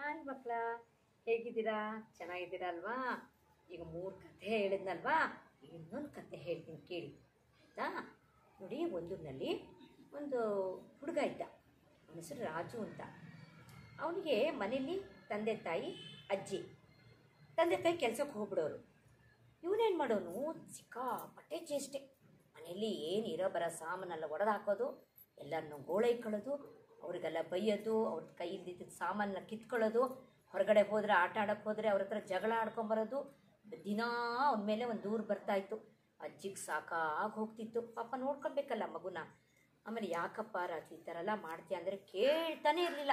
hi ಮಕ್ಕಳ ಹೇಗಿದ್ದೀರಾ ಚೆನ್ನಾಗಿದ್ದೀರಾ ಅಲ್ವಾ ಈಗ ಮೂರು ಕಥೆ ಹೇಳಿದ್ನಲ್ವಾ ಇನ್ನೊಂದು ಕಥೆ ಹೇಳ್ತೀನಿ ಕೇಳಿ ಆಯಿತಾ ನೋಡಿ ಒಂದೂರಿನಲ್ಲಿ ಒಂದು ಹುಡುಗ ಇದ್ದ ಅವನ ಹೆಸರು ರಾಜು ಅಂತ ಅವನಿಗೆ ಮನೆಯಲ್ಲಿ ತಂದೆ ತಾಯಿ ಅಜ್ಜಿ ತಂದೆ ತಾಯಿ ಕೆಲಸಕ್ಕೆ ಹೋಗ್ಬಿಡೋರು ಇವನೇನು ಮಾಡೋನು ಸಿಕ್ಕಾಪಟ್ಟೆ ಚೇಷ್ಟೆ ಮನೆಯಲ್ಲಿ ಏನು ಇರೋ ಬರೋ ಸಾಮಾನೆಲ್ಲ ಒಡೆದು ಹಾಕೋದು ಎಲ್ಲರನ್ನು ಗೋಳೈಕೊಳ್ಳೋದು ಅವ್ರಿಗೆಲ್ಲ ಬೈಯೋದು ಅವ್ರ ಕೈಯಿಂದ ಸಾಮಾನೆಲ್ಲ ಕಿತ್ಕೊಳ್ಳೋದು ಹೊರಗಡೆ ಹೋದರೆ ಆಟ ಆಡೋಕ್ಕೆ ಹೋದರೆ ಅವ್ರ ಹತ್ರ ಜಗಳ ಆಡ್ಕೊಂಬರೋದು ದಿನಾ ಅವನ ಮೇಲೆ ಒಂದು ದೂರ ಬರ್ತಾಯಿತ್ತು ಅಜ್ಜಿಗೆ ಸಾಕಾಗಿ ಹೋಗ್ತಿತ್ತು ಪಾಪ ನೋಡ್ಕೊಬೇಕಲ್ಲ ಮಗುನ ಆಮೇಲೆ ಯಾಕಪ್ಪ ರಾಜು ಈ ಥರ ಎಲ್ಲ ಮಾಡ್ತೀಯ ಅಂದರೆ ಕೇಳ್ತಾನೆ ಇರಲಿಲ್ಲ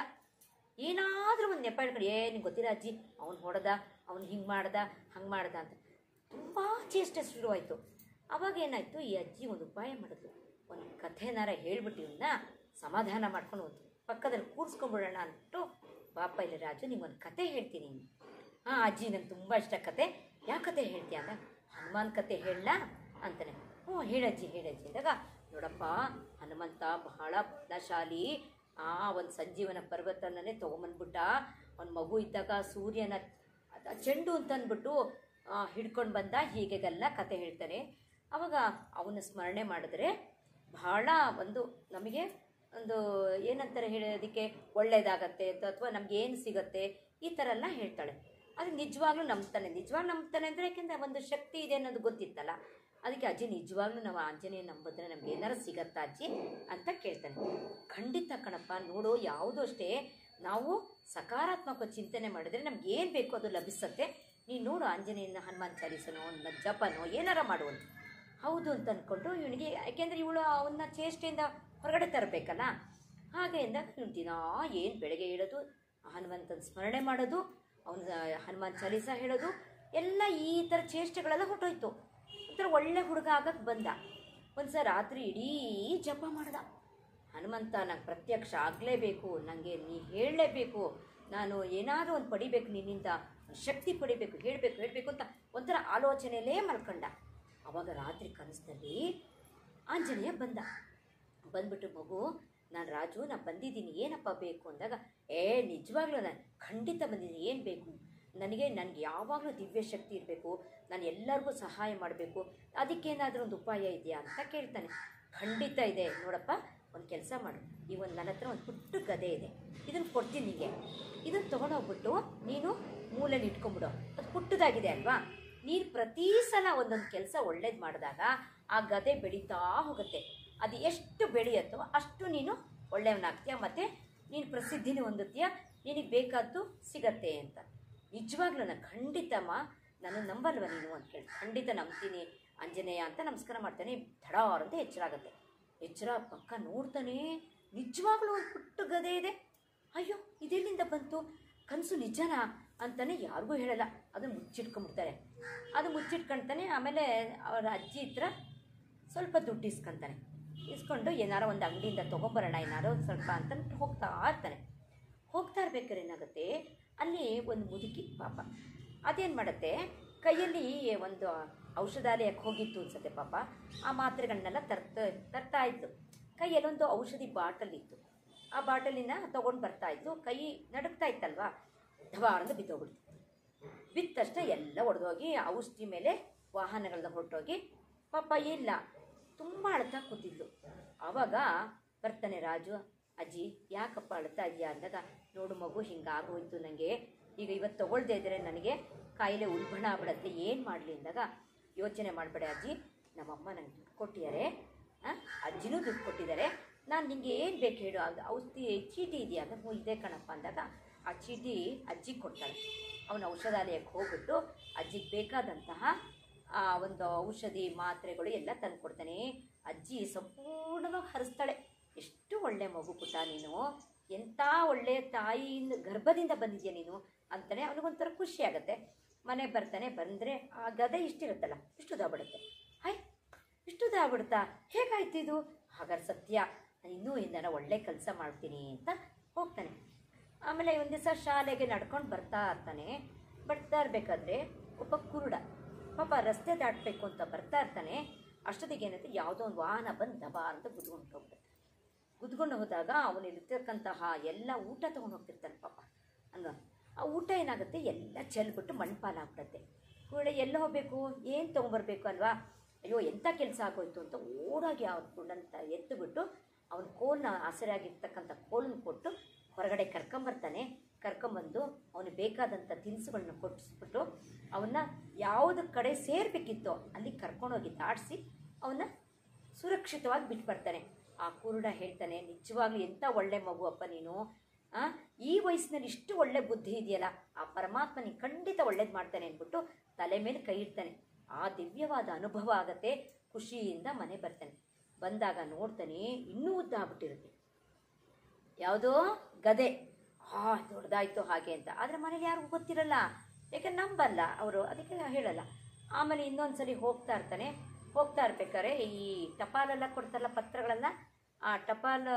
ಏನಾದರೂ ಒಂದು ನೆಪ ಹಿಡ್ಕೊಂಡು ಏ ನಿಂಗೆ ಗೊತ್ತಿಲ್ಲ ಅಜ್ಜಿ ಅವ್ನು ಹೊಡೆದ ಅವ್ನು ಹಿಂಗೆ ಮಾಡ್ದ ಹಂಗೆ ಮಾಡ್ದ ಅಂತ ತುಂಬ ಚೇಷ್ಟೆ ಶುರುವಾಯಿತು ಅವಾಗ ಏನಾಯಿತು ಈ ಅಜ್ಜಿ ಒಂದು ಉಪಾಯ ಮಾಡಿದ್ಲು ಒಂದು ಕಥೆನಾರ ಹೇಳ್ಬಿಟ್ಟು ಇವನ್ನ ಸಮಾಧಾನ ಮಾಡ್ಕೊಂಡು ಹೋದ್ರು ಪಕ್ಕದಲ್ಲಿ ಕೂರಿಸ್ಕೊಂಬಿಡೋಣ ಅಂದ್ಬಿಟ್ಟು ಬಾಪ ಇಲ್ಲಿ ರಾಜು ನಿಮ್ಗೊಂದು ಕತೆ ಹೇಳ್ತೀನಿ ಹಾಂ ಅಜ್ಜಿ ನಂಗೆ ತುಂಬ ಇಷ್ಟ ಕತೆ ಯಾವ ಕತೆ ಹೇಳ್ತೀಯ ಅಂದ ಹನುಮಾನ್ ಕತೆ ಹೇಳಲಾ ಅಂತಾನೆ ಹ್ಞೂ ಹೇಳಜ್ಜಿ ಹೇಳಜ್ಜಿ ಅಂದಾಗ ನೋಡಪ್ಪ ಹನುಮಂತ ಬಹಳ ಬಲಶಾಲಿ ಆ ಒಂದು ಸಂಜೀವನ ಪರ್ವತನನ್ನೇ ತೊಗೊಂಬಂದ್ಬಿಟ್ಟ ಅವ್ನ ಮಗು ಇದ್ದಾಗ ಸೂರ್ಯನ ಅದ ಚೆಂಡು ಅಂತ ಅಂದ್ಬಿಟ್ಟು ಹಿಡ್ಕೊಂಡು ಬಂದ ಹೀಗೆಲ್ಲ ಕತೆ ಹೇಳ್ತಾನೆ ಅವಾಗ ಅವನ ಸ್ಮರಣೆ ಮಾಡಿದ್ರೆ ಬಹಳ ಒಂದು ನಮಗೆ ಒಂದು ಏನಂತಾರೆ ಹೇಳೋದಕ್ಕೆ ಒಳ್ಳೇದಾಗತ್ತೆ ಅಂತ ಅಥವಾ ನಮ್ಗೆ ಏನು ಸಿಗತ್ತೆ ಈ ಥರ ಎಲ್ಲ ಹೇಳ್ತಾಳೆ ಅದು ನಿಜವಾಗ್ಲೂ ನಂಬ್ತಾನೆ ನಿಜವಾಗ್ಲೂ ನಂಬ್ತಾನೆ ಅಂದರೆ ಯಾಕೆಂದರೆ ಒಂದು ಶಕ್ತಿ ಇದೆ ಅನ್ನೋದು ಗೊತ್ತಿತ್ತಲ್ಲ ಅದಕ್ಕೆ ಅಜ್ಜಿ ನಿಜವಾಗ್ಲೂ ನಾವು ಆಂಜನೇಯ ನಂಬಿದ್ರೆ ನಮ್ಗೆ ಏನಾರು ಸಿಗತ್ತಾ ಅಜ್ಜಿ ಅಂತ ಕೇಳ್ತಾನೆ ಖಂಡಿತ ಕಣಪ್ಪ ನೋಡು ಯಾವುದೂ ಅಷ್ಟೇ ನಾವು ಸಕಾರಾತ್ಮಕ ಚಿಂತನೆ ಮಾಡಿದ್ರೆ ನಮ್ಗೆ ಏನು ಬೇಕೋ ಅದು ಲಭಿಸತ್ತೆ ನೀನು ನೋಡು ಆಂಜನೇಯನ ಹನುಮಾನ್ ಚಾಲೀಸನೋ ಒಂದು ಜಪನೋ ಏನಾರ ಮಾಡುವಂತ ಹೌದು ಅಂತ ಅಂದ್ಕೊಂಡು ಇವನಿಗೆ ಯಾಕೆಂದರೆ ಇವಳು ಅವನ್ನ ಚೇಷ್ಟೆಯಿಂದ ಹೊರಗಡೆ ತರಬೇಕಲ್ಲ ಹಾಗೆ ಅಂದಾಗ ಇವ್ನು ದಿನಾ ಏನು ಬೆಳಗ್ಗೆ ಹೇಳೋದು ಹನುಮಂತನ ಸ್ಮರಣೆ ಮಾಡೋದು ಅವನ ಹನುಮಾನ್ ಚಾಲೀಸ ಹೇಳೋದು ಎಲ್ಲ ಈ ಥರ ಚೇಷ್ಟೆಗಳೆಲ್ಲ ಹೊಟ್ಟೋಯ್ತು ಒಂಥರ ಒಳ್ಳೆ ಹುಡುಗ ಆಗಕ್ಕೆ ಬಂದ ಒಂದು ಸಲ ರಾತ್ರಿ ಇಡೀ ಜಪ ಮಾಡ್ದ ಹನುಮಂತ ನಂಗೆ ಪ್ರತ್ಯಕ್ಷ ಆಗಲೇಬೇಕು ನನಗೆ ನೀ ಹೇಳಲೇಬೇಕು ನಾನು ಏನಾದರೂ ಒಂದು ಪಡಿಬೇಕು ನಿನ್ನಿಂದ ಶಕ್ತಿ ಪಡಿಬೇಕು ಹೇಳಬೇಕು ಹೇಳಬೇಕು ಅಂತ ಒಂಥರ ಆಲೋಚನೆಯಲ್ಲೇ ಮಲ್ಕೊಂಡ ಅವಾಗ ರಾತ್ರಿ ಕನಸಿನಲ್ಲಿ ಆಂಜನೇಯ ಬಂದ ಬಂದ್ಬಿಟ್ಟು ಮಗು ನಾನು ರಾಜು ನಾನು ಬಂದಿದ್ದೀನಿ ಏನಪ್ಪ ಬೇಕು ಅಂದಾಗ ಏ ನಿಜವಾಗ್ಲೂ ನಾನು ಖಂಡಿತ ಬಂದಿದ್ದೀನಿ ಏನು ಬೇಕು ನನಗೆ ನನಗೆ ಯಾವಾಗಲೂ ದಿವ್ಯ ಶಕ್ತಿ ಇರಬೇಕು ನಾನು ಎಲ್ಲರಿಗೂ ಸಹಾಯ ಮಾಡಬೇಕು ಅದಕ್ಕೇನಾದರೂ ಒಂದು ಉಪಾಯ ಇದೆಯಾ ಅಂತ ಕೇಳ್ತಾನೆ ಖಂಡಿತ ಇದೆ ನೋಡಪ್ಪ ಒಂದು ಕೆಲಸ ಮಾಡು ಈ ಒಂದು ನನ್ನ ಹತ್ರ ಒಂದು ಪುಟ್ಟ ಗದೆ ಇದೆ ಇದನ್ನು ಕೊಡ್ತೀನಿ ನಿಮಗೆ ಇದನ್ನು ತೊಗೊಂಡೋಗ್ಬಿಟ್ಟು ನೀನು ಮೂಲೆಯಲ್ಲಿ ಇಟ್ಕೊಂಬಿಡು ಅದು ಪುಟ್ಟದಾಗಿದೆ ಅಲ್ವಾ ನೀನು ಪ್ರತಿ ಸಲ ಒಂದೊಂದು ಕೆಲಸ ಒಳ್ಳೇದು ಮಾಡಿದಾಗ ಆ ಗದೆ ಬೆಳೀತಾ ಹೋಗುತ್ತೆ ಅದು ಎಷ್ಟು ಬೆಳೆಯುತ್ತೋ ಅಷ್ಟು ನೀನು ಒಳ್ಳೆಯವನಾಗ್ತೀಯ ಮತ್ತು ನೀನು ಪ್ರಸಿದ್ಧಿನೂ ಹೊಂದುತ್ತೀಯ ನಿನಗೆ ಬೇಕಾದ್ದು ಸಿಗತ್ತೆ ಅಂತ ನಿಜವಾಗ್ಲೂ ನಾನು ಖಂಡಿತಮ್ಮ ನಾನು ನಂಬಲ್ವ ನೀನು ಅಂತ ಕೇಳಿ ಖಂಡಿತ ನಂಬ್ತೀನಿ ಆಂಜನೇಯ ಅಂತ ನಮಸ್ಕಾರ ಮಾಡ್ತಾನೆ ಧಡಾರ್ ಅಂತ ಎಚ್ಚರ ಆಗುತ್ತೆ ಎಚ್ಚರ ಪಕ್ಕ ನೋಡ್ತಾನೆ ನಿಜವಾಗ್ಲೂ ಒಂದು ಪುಟ್ಟ ಗದೆ ಇದೆ ಅಯ್ಯೋ ಇದೆಲ್ಲಿಂದ ಬಂತು ಕನಸು ನಿಜನಾ ಅಂತಾನೆ ಯಾರಿಗೂ ಹೇಳಲ್ಲ ಅದನ್ನು ಮುಚ್ಚಿಟ್ಕೊಂಡ್ಬಿಡ್ತಾರೆ ಅದು ಮುಚ್ಚಿಟ್ಕೊಳ್ತಾನೆ ಆಮೇಲೆ ಅವರ ಅಜ್ಜಿ ಹತ್ರ ಸ್ವಲ್ಪ ದುಡ್ಡು ಇಸ್ಕೊಂತಾನೆ ಇಸ್ಕೊಂಡು ಏನಾರೋ ಒಂದು ಅಂಗಡಿಯಿಂದ ತೊಗೊಂಬರೋಣ ಏನಾರೋ ಸ್ವಲ್ಪ ಅಂತ ಹೋಗ್ತಾ ಇರ್ತಾನೆ ಹೋಗ್ತಾ ಇರ್ಬೇಕಾದ್ರೆ ಏನಾಗುತ್ತೆ ಅಲ್ಲಿ ಒಂದು ಮುದುಕಿ ಪಾಪ ಅದೇನು ಮಾಡುತ್ತೆ ಕೈಯಲ್ಲಿ ಒಂದು ಔಷಧಾಲಯಕ್ಕೆ ಹೋಗಿತ್ತು ಅನ್ಸುತ್ತೆ ಪಾಪ ಆ ಮಾತ್ರೆಗಳನ್ನೆಲ್ಲ ತರ್ತ ತರ್ತಾ ಇತ್ತು ಕೈಯಲ್ಲೊಂದು ಔಷಧಿ ಬಾಟಲ್ ಇತ್ತು ಆ ಬಾಟಲಿನ ತೊಗೊಂಡು ಬರ್ತಾ ಇತ್ತು ಕೈ ನಡುಕ್ತಾ ಇತ್ತಲ್ವಾ ಧವಾರ್ ಅಂತ ಬಿದ್ದೋಗ್ಬಿಡ್ತು ಬಿದ್ದ ತಕ್ಷಣ ಎಲ್ಲ ಒಡೆದೋಗಿ ಔಷಧಿ ಮೇಲೆ ವಾಹನಗಳನ್ನ ಹೊರಟೋಗಿ ಪಾಪ ಇಲ್ಲ ತುಂಬ ಅಳ್ತಾ ಕೂತಿದ್ಲು ಆವಾಗ ಬರ್ತಾನೆ ರಾಜು ಅಜ್ಜಿ ಯಾಕಪ್ಪ ಅಳ್ತಾ ಇದೆಯಾ ಅಂದಾಗ ನೋಡು ಮಗು ಹಿಂಗಾಗೋಯ್ತು ನನಗೆ ಈಗ ಇವತ್ತು ತೊಗೊಳ್ದೇ ಇದ್ದರೆ ನನಗೆ ಕಾಯಿಲೆ ಉಲ್ಬಣ ಆಗ್ಬಿಡತ್ತೆ ಏನು ಮಾಡಲಿ ಅಂದಾಗ ಯೋಚನೆ ಮಾಡಬೇಡ ಅಜ್ಜಿ ನಮ್ಮಮ್ಮ ನಂಗೆ ದುಡ್ಡು ಕೊಟ್ಟಿದ್ದಾರೆ ಅಜ್ಜಿನೂ ದುಡ್ಡು ಕೊಟ್ಟಿದ್ದಾರೆ ನಾನು ನಿಂಗೆ ಏನು ಬೇಕು ಹೇಳು ಅದು ಔಷಧಿ ಚೀಟಿ ಇದೆಯಾ ಅಂದ್ರೆ ಹ್ಞೂ ಇದೆ ಕಣಪ್ಪ ಅಂದಾಗ ಆ ಚೀಟಿ ಅಜ್ಜಿಗೆ ಕೊಡ್ತಾಳೆ ಅವನ ಔಷಧಾಲಯಕ್ಕೆ ಹೋಗ್ಬಿಟ್ಟು ಅಜ್ಜಿಗೆ ಬೇಕಾದಂತಹ ಆ ಒಂದು ಔಷಧಿ ಮಾತ್ರೆಗಳು ಎಲ್ಲ ತಂದು ಕೊಡ್ತಾನೆ ಅಜ್ಜಿ ಸಂಪೂರ್ಣವಾಗಿ ಹರಿಸ್ತಾಳೆ ಎಷ್ಟು ಒಳ್ಳೆ ಮಗು ಪುಟ್ಟ ನೀನು ಎಂಥ ಒಳ್ಳೆ ತಾಯಿಯಿಂದ ಗರ್ಭದಿಂದ ಬಂದಿದ್ಯಾ ನೀನು ಅಂತಾನೆ ಅವನಿಗೊಂಥರ ಖುಷಿ ಆಗುತ್ತೆ ಮನೆಗೆ ಬರ್ತಾನೆ ಬಂದರೆ ಆ ಗದೆ ಇಷ್ಟಿರುತ್ತಲ್ಲ ಇಷ್ಟುದಾಗ್ಬಿಡುತ್ತೆ ಹಾಯ್ ಇಷ್ಟುದಾಗ್ಬಿಡುತ್ತಾ ಹೇಗಾಯ್ತು ಇದು ಹಾಗಾದ್ರೆ ಸತ್ಯ ಇನ್ನೂ ಇಂದನ ಒಳ್ಳೆ ಕೆಲಸ ಮಾಡ್ತೀನಿ ಅಂತ ಹೋಗ್ತಾನೆ ಆಮೇಲೆ ಒಂದು ದಿವಸ ಶಾಲೆಗೆ ನಡ್ಕೊಂಡು ಬರ್ತಾ ಇರ್ತಾನೆ ಬರ್ತಾ ಇರಬೇಕಾದ್ರೆ ಒಬ್ಬ ಕುರುಡ ಪಾಪ ರಸ್ತೆ ದಾಟಬೇಕು ಅಂತ ಬರ್ತಾ ಇರ್ತಾನೆ ಅಷ್ಟೊತ್ತಿಗೆ ಏನಂತೆ ಯಾವುದೋ ಒಂದು ವಾಹನ ಬಂದು ದಬಾ ಅಂತ ಗುದ್ಕೊಂಡು ಹೋಗ್ಬಿಡುತ್ತೆ ಗುದ್ಕೊಂಡು ಹೋದಾಗ ಅವನಿರ್ತಕ್ಕಂತಹ ಎಲ್ಲ ಊಟ ತೊಗೊಂಡು ಹೋಗ್ತಿರ್ತಾನೆ ಪಾಪ ಅನ್ನೋ ಆ ಊಟ ಏನಾಗುತ್ತೆ ಎಲ್ಲ ಚೆಲ್ಬಿಟ್ಟು ಮಣ್ಪಾಲಾಗ್ಬಿಡುತ್ತೆ ಕೂಡ ಎಲ್ಲ ಹೋಗಬೇಕು ಏನು ತೊಗೊಂಬರ್ಬೇಕು ಅಲ್ವಾ ಅಯ್ಯೋ ಎಂಥ ಕೆಲಸ ಆಗೋಯ್ತು ಅಂತ ಓಡಾಗಿ ಅವ್ರ ಕುಂಡಂತ ಎತ್ತುಬಿಟ್ಟು ಅವನ ಕೋಲ್ನ ಆಸರೆಯಾಗಿರ್ತಕ್ಕಂಥ ಕೋಲನ್ನ ಕೊಟ್ಟು ಹೊರಗಡೆ ಕರ್ಕೊಂಬರ್ತಾನೆ ಕರ್ಕೊಂಬಂದು ಅವನಿಗೆ ಬೇಕಾದಂಥ ತಿನಿಸುಗಳನ್ನ ಕೊಟ್ಟಿಸ್ಬಿಟ್ಟು ಅವನ್ನ ಯಾವುದ ಕಡೆ ಸೇರ್ಬೇಕಿತ್ತೋ ಅಲ್ಲಿ ಕರ್ಕೊಂಡೋಗಿ ದಾಟಿಸಿ ಅವನ್ನ ಸುರಕ್ಷಿತವಾಗಿ ಬಿಟ್ಟು ಬರ್ತಾನೆ ಆ ಕುರುಡ ಹೇಳ್ತಾನೆ ನಿಜವಾಗ್ಲೂ ಎಂಥ ಒಳ್ಳೆ ಮಗು ಅಪ್ಪ ನೀನು ಆ ಈ ವಯಸ್ಸಿನಲ್ಲಿ ಇಷ್ಟು ಒಳ್ಳೆ ಬುದ್ಧಿ ಇದೆಯಲ್ಲ ಆ ಪರಮಾತ್ಮ ನೀನು ಖಂಡಿತ ಒಳ್ಳೇದು ಮಾಡ್ತಾನೆ ಅಂದ್ಬಿಟ್ಟು ತಲೆ ಮೇಲೆ ಕೈ ಇಡ್ತಾನೆ ಆ ದಿವ್ಯವಾದ ಅನುಭವ ಆಗತ್ತೆ ಖುಷಿಯಿಂದ ಮನೆ ಬರ್ತಾನೆ ಬಂದಾಗ ನೋಡ್ತಾನೆ ಇನ್ನೂ ಉದ್ದ ಆಗ್ಬಿಟ್ಟಿರುತ್ತೆ ಯಾವುದೋ ಗದೆ ಆ ದೊಡ್ಡದಾಯ್ತು ಹಾಗೆ ಅಂತ ಆದರೆ ಮನೇಲಿ ಯಾರಿಗೂ ಗೊತ್ತಿರಲ್ಲ ಯಾಕಂದ್ರೆ ನಂಬಲ್ಲ ಅವರು ಅದಕ್ಕೆ ಹೇಳಲ್ಲ ಆಮೇಲೆ ಇನ್ನೊಂದ್ಸಲಿ ಹೋಗ್ತಾ ಇರ್ತಾನೆ ಹೋಗ್ತಾ ಇರ್ಬೇಕಾದ್ರೆ ಈ ಟಪಾಲೆಲ್ಲ ಕೊಡ್ತಾರಲ್ಲ ಪತ್ರಗಳೆಲ್ಲ ಆ ಟಪಾಲ್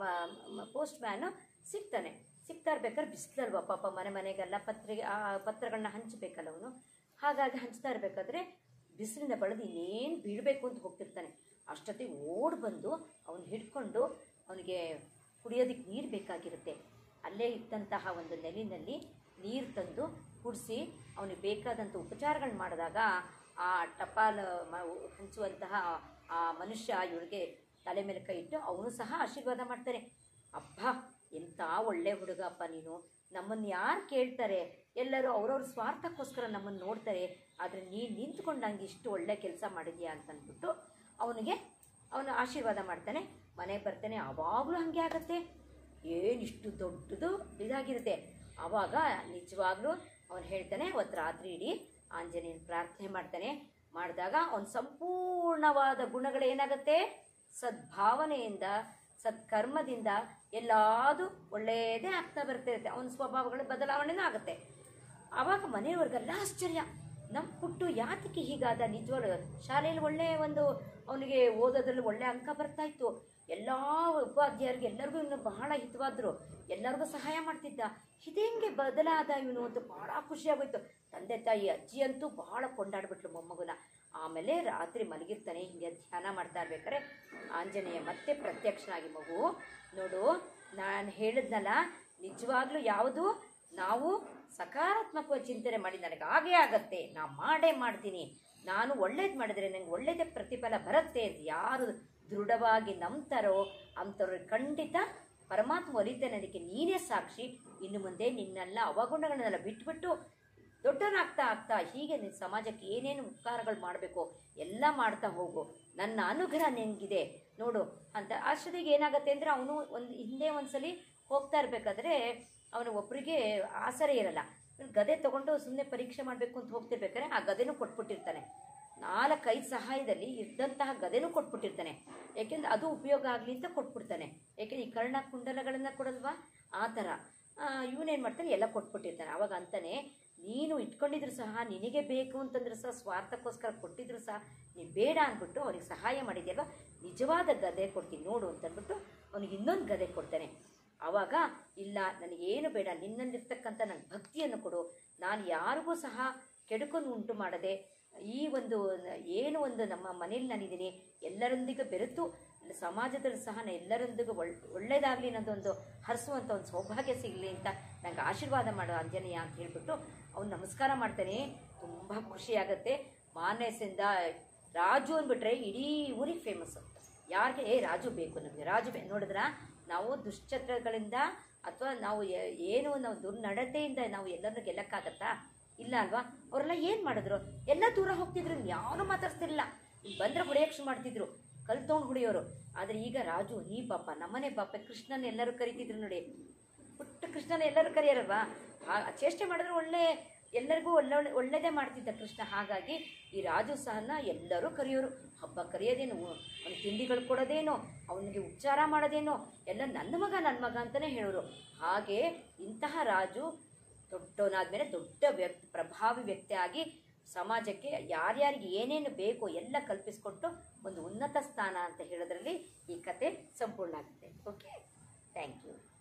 ಪೋಸ್ಟ್ ಮ್ಯಾನು ಸಿಗ್ತಾನೆ ಸಿಗ್ತಾ ಇರ್ಬೇಕಾದ್ರೆ ಬಿಸಿಲಲ್ವ ಪಾಪ ಮನೆ ಮನೆಗೆಲ್ಲ ಪತ್ರಿಕೆ ಆ ಪತ್ರಗಳನ್ನ ಹಂಚಬೇಕಲ್ಲ ಅವನು ಹಾಗಾಗಿ ಹಂಚ್ತಾ ಇರಬೇಕಾದ್ರೆ ಬಿಸಿಲಿಂದ ಬಳದು ಇನ್ನೇನು ಬೀಳಬೇಕು ಅಂತ ಹೋಗ್ತಿರ್ತಾನೆ ಅಷ್ಟೊತ್ತಿಗೆ ಓಡ್ ಬಂದು ಅವನು ಹಿಡ್ಕೊಂಡು ಅವನಿಗೆ ಕುಡಿಯೋದಕ್ಕೆ ನೀರು ಬೇಕಾಗಿರುತ್ತೆ ಅಲ್ಲೇ ಇದ್ದಂತಹ ಒಂದು ನೆಲಿನಲ್ಲಿ ನೀರು ತಂದು ಕುಡಿಸಿ ಅವನಿಗೆ ಬೇಕಾದಂಥ ಉಪಚಾರಗಳು ಮಾಡಿದಾಗ ಆ ಟಪಾಲ್ ಮ ಹಂಚುವಂತಹ ಆ ಮನುಷ್ಯ ಇವಳಿಗೆ ತಲೆ ಮೇಲೆ ಕೈ ಇಟ್ಟು ಅವನು ಸಹ ಆಶೀರ್ವಾದ ಮಾಡ್ತಾನೆ ಅಬ್ಬ ಎಂಥ ಒಳ್ಳೆ ಹುಡುಗಪ್ಪ ನೀನು ನಮ್ಮನ್ನು ಯಾರು ಕೇಳ್ತಾರೆ ಎಲ್ಲರೂ ಅವ್ರವ್ರ ಸ್ವಾರ್ಥಕ್ಕೋಸ್ಕರ ನಮ್ಮನ್ನು ನೋಡ್ತಾರೆ ಆದರೆ ನೀನು ನಿಂತ್ಕೊಂಡಂಗೆ ಇಷ್ಟು ಒಳ್ಳೆ ಕೆಲಸ ಮಾಡಿದ್ಯಾ ಅಂತಂದ್ಬಿಟ್ಟು ಅವನಿಗೆ ಅವನು ಆಶೀರ್ವಾದ ಮಾಡ್ತಾನೆ ಮನೆಗೆ ಬರ್ತಾನೆ ಆವಾಗಲೂ ಹಾಗೆ ಆಗತ್ತೆ ಏನಿಷ್ಟು ದೊಡ್ಡದು ಇದಾಗಿರುತ್ತೆ ಆವಾಗ ನಿಜವಾಗ್ಲೂ ಅವನು ಹೇಳ್ತಾನೆ ಅವತ್ತು ರಾತ್ರಿ ಇಡೀ ಆಂಜನೇಯನ ಪ್ರಾರ್ಥನೆ ಮಾಡ್ತಾನೆ ಮಾಡಿದಾಗ ಅವನ ಸಂಪೂರ್ಣವಾದ ಗುಣಗಳೇನಾಗತ್ತೆ ಸದ್ಭಾವನೆಯಿಂದ ಸತ್ಕರ್ಮದಿಂದ ಎಲ್ಲಾದು ಒಳ್ಳೆಯದೇ ಆಗ್ತಾ ಬರ್ತಿರುತ್ತೆ ಅವನ ಸ್ವಭಾವಗಳ ಬದಲಾವಣೆನೂ ಆಗುತ್ತೆ ಆವಾಗ ಮನೆಯವ್ರಿಗೆಲ್ಲ ಆಶ್ಚರ್ಯ ನಮ್ಮ ಪುಟ್ಟು ಯಾತಕ್ಕೆ ಹೀಗಾದ ನಿಜವಾಗ್ಲು ಶಾಲೆಯಲ್ಲಿ ಒಳ್ಳೆಯ ಒಂದು ಅವನಿಗೆ ಓದೋದ್ರಲ್ಲಿ ಒಳ್ಳೆ ಅಂಕ ಬರ್ತಾ ಇತ್ತು ಎಲ್ಲ ಉಪಾಧ್ಯಾಯರಿಗೆ ಎಲ್ಲರಿಗೂ ಇವನು ಬಹಳ ಹಿತವಾದ್ರು ಎಲ್ಲರಿಗೂ ಸಹಾಯ ಮಾಡ್ತಿದ್ದ ಇದೇಂಗೆ ಬದಲಾದ ಇವನು ಅಂತ ಬಹಳ ಖುಷಿಯಾಗೋಯ್ತು ತಂದೆ ತಾಯಿ ಅಜ್ಜಿ ಅಂತೂ ಬಹಳ ಕೊಂಡಾಡ್ಬಿಟ್ಲು ಮೊಮ್ಮಗುನ ಆಮೇಲೆ ರಾತ್ರಿ ಮಲಗಿರ್ತಾನೆ ಹಿಂಗೆ ಧ್ಯಾನ ಮಾಡ್ತಾ ಇರ್ಬೇಕಾದ್ರೆ ಆಂಜನೇಯ ಮತ್ತೆ ಪ್ರತ್ಯಕ್ಷನಾಗಿ ಮಗು ನೋಡು ನಾನು ಹೇಳಿದ್ನಲ್ಲ ನಿಜವಾಗ್ಲೂ ಯಾವುದು ನಾವು ಸಕಾರಾತ್ಮಕ ಚಿಂತನೆ ಮಾಡಿ ನನಗೆ ಹಾಗೇ ಆಗತ್ತೆ ನಾ ಮಾಡೇ ಮಾಡ್ತೀನಿ ನಾನು ಒಳ್ಳೇದು ಮಾಡಿದ್ರೆ ನನಗೆ ಒಳ್ಳೇದೇ ಪ್ರತಿಫಲ ಬರುತ್ತೆ ಅಂತ ಯಾರು ದೃಢವಾಗಿ ನಂಬ್ತಾರೋ ಅಂಥವ್ರಿಗೆ ಖಂಡಿತ ಪರಮಾತ್ಮ ಒಲಿತಾನೆ ಅದಕ್ಕೆ ನೀನೇ ಸಾಕ್ಷಿ ಇನ್ನು ಮುಂದೆ ನಿನ್ನೆಲ್ಲ ಅವಗುಣಗಳನ್ನೆಲ್ಲ ಬಿಟ್ಬಿಟ್ಟು ದೊಡ್ಡವನಾಗ್ತಾ ಆಗ್ತಾ ಹೀಗೆ ನಿನ್ನ ಸಮಾಜಕ್ಕೆ ಏನೇನು ಉಪಕಾರಗಳು ಮಾಡಬೇಕು ಎಲ್ಲ ಮಾಡ್ತಾ ಹೋಗು ನನ್ನ ಅನುಗ್ರಹ ನಿನಗಿದೆ ನೋಡು ಅಂತ ಅಷ್ಟೊತ್ತಿಗೆ ಏನಾಗುತ್ತೆ ಅಂದರೆ ಅವನು ಒಂದು ಹಿಂದೆ ಒಂದ್ಸಲಿ ಹೋಗ್ತಾ ಇರಬೇಕಾದ್ರೆ ಅವನು ಒಬ್ಬರಿಗೆ ಆಸರೆ ಇರಲ್ಲ ಇವ್ನು ಗದೆ ತಗೊಂಡು ಸುಮ್ಮನೆ ಪರೀಕ್ಷೆ ಮಾಡಬೇಕು ಅಂತ ಹೋಗ್ತಿರ್ಬೇಕಾದ್ರೆ ಆ ಗದೆನೂ ಕೊಟ್ಬಿಟ್ಟಿರ್ತಾನೆ ನಾಲ್ಕೈದು ಸಹಾಯದಲ್ಲಿ ಇದ್ದಂತಹ ಗದೆನೂ ಕೊಟ್ಬಿಟ್ಟಿರ್ತಾನೆ ಯಾಕೆಂದ್ರೆ ಅದು ಉಪಯೋಗ ಆಗಲಿ ಅಂತ ಕೊಟ್ಬಿಡ್ತಾನೆ ಯಾಕೆಂದ್ರೆ ಈ ಕರ್ಣ ಕುಂಡಲಗಳನ್ನು ಕೊಡಲ್ವಾ ಆ ಥರ ಇವನೇನು ಮಾಡ್ತಾನೆ ಎಲ್ಲ ಕೊಟ್ಬಿಟ್ಟಿರ್ತಾನೆ ಅವಾಗ ಅಂತಾನೆ ನೀನು ಇಟ್ಕೊಂಡಿದ್ರು ಸಹ ನಿನಗೆ ಬೇಕು ಅಂತಂದ್ರೆ ಸಹ ಸ್ವಾರ್ಥಕ್ಕೋಸ್ಕರ ಕೊಟ್ಟಿದ್ರು ಸಹ ನೀನು ಬೇಡ ಅಂದ್ಬಿಟ್ಟು ಅವನಿಗೆ ಸಹಾಯ ಮಾಡಿದ್ಯಲ್ವ ನಿಜವಾದ ಗದೆ ಕೊಡ್ತೀನಿ ನೋಡು ಅಂತಂದ್ಬಿಟ್ಟು ಅವನಿಗೆ ಇನ್ನೊಂದು ಗದೆ ಕೊಡ್ತಾನೆ ಆವಾಗ ಇಲ್ಲ ನನಗೇನು ಬೇಡ ನಿನ್ನಲ್ಲಿರ್ತಕ್ಕಂಥ ನನ್ನ ಭಕ್ತಿಯನ್ನು ಕೊಡು ನಾನು ಯಾರಿಗೂ ಸಹ ಕೆಡುಕನ್ನು ಉಂಟು ಮಾಡದೆ ಈ ಒಂದು ನ- ಏನು ಒಂದು ನಮ್ಮ ಮನೇಲಿ ನಾನಿದ್ದೀನಿ ಎಲ್ಲರೊಂದಿಗೆ ಬೆರೆತು ಸಮಾಜದಲ್ಲಿ ಸಹ ನಾನು ಎಲ್ಲರೊಂದಿಗೆ ಒಳ್ ಒಳ್ಳೇದಾಗಲಿ ಅನ್ನೋದೊಂದು ಹರಿಸುವಂಥ ಒಂದು ಸೌಭಾಗ್ಯ ಸಿಗಲಿ ಅಂತ ನಂಗೆ ಆಶೀರ್ವಾದ ಮಾಡು ಆಂಜನೇಯ ಅಂತ ಹೇಳ್ಬಿಟ್ಟು ಅವ್ನು ನಮಸ್ಕಾರ ಮಾಡ್ತಾನೆ ತುಂಬ ಖುಷಿಯಾಗತ್ತೆ ಮಾನಸದಿಂದ ರಾಜು ಅಂದ್ಬಿಟ್ರೆ ಇಡೀ ಊರಿಗೆ ಫೇಮಸ್ಸು ಯಾರಿಗೆ ಏ ರಾಜು ಬೇಕು ನಮಗೆ ರಾಜು ಬೇ ನೋಡಿದ್ರ ನಾವು ದುಶ್ಚತ್ರಗಳಿಂದ ಅಥವಾ ನಾವು ಏ- ಏನು ನಾವು ದುರ್ನಡತೆಯಿಂದ ನಾವು ಎಲ್ಲರನ್ನು ಗೆಲ್ಲಕ್ಕಾಗತ್ತಾ ಇಲ್ಲ ಅಲ್ವಾ ಅವರೆಲ್ಲ ಏನು ಮಾಡಿದ್ರು ಎಲ್ಲ ದೂರ ಹೋಗ್ತಿದ್ರು ಯಾರು ಮಾತಾಡ್ತಿರ್ಲಿಲ್ಲ ಇಲ್ಲಿ ಬಂದ್ರೆ ಹೊಡೆಯಕ್ಕೆ ಶುರು ಮಾಡ್ತಿದ್ರು ಕಲ್ ತೊಗೊಂಡು ಹೊಡೆಯೋರು ಆದರೆ ಈಗ ರಾಜು ನೀ ಪಾಪ ನಮ್ಮನೆ ಪಾಪ ಕೃಷ್ಣನ ಎಲ್ಲರೂ ಕರಿತಿದ್ರು ನೋಡಿ ಪುಟ್ಟ ಕೃಷ್ಣನ ಎಲ್ಲರೂ ಕರೆಯರಲ್ವಾ ಆ ಚೇಷ್ಟೆ ಮಾಡಿದ್ರೆ ಒಳ್ಳೆ ಎಲ್ಲರಿಗೂ ಒಳ್ಳೆ ಒಳ್ಳೆಯದೇ ಮಾಡ್ತಿದ್ದ ಕೃಷ್ಣ ಹಾಗಾಗಿ ಈ ರಾಜು ಸಹನ ಎಲ್ಲರೂ ಕರೆಯೋರು ಹಬ್ಬ ಕರೆಯೋದೇನು ಅವ್ನಿಗೆ ತಿಂಡಿಗಳು ಕೊಡೋದೇನೋ ಅವನಿಗೆ ಉಪಚಾರ ಮಾಡೋದೇನೋ ಎಲ್ಲ ನನ್ನ ಮಗ ನನ್ನ ಮಗ ಅಂತಲೇ ಹೇಳೋರು ಹಾಗೆ ಇಂತಹ ರಾಜು ದೊಡ್ಡವನಾದ್ಮೇಲೆ ದೊಡ್ಡ ವ್ಯಕ್ತಿ ಪ್ರಭಾವಿ ವ್ಯಕ್ತಿ ಆಗಿ ಸಮಾಜಕ್ಕೆ ಯಾರ್ಯಾರಿಗೆ ಏನೇನು ಬೇಕೋ ಎಲ್ಲ ಕಲ್ಪಿಸ್ಕೊಟ್ಟು ಒಂದು ಉನ್ನತ ಸ್ಥಾನ ಅಂತ ಹೇಳೋದ್ರಲ್ಲಿ ಈ ಕತೆ ಸಂಪೂರ್ಣ ಆಗುತ್ತೆ ಓಕೆ ಥ್ಯಾಂಕ್ ಯು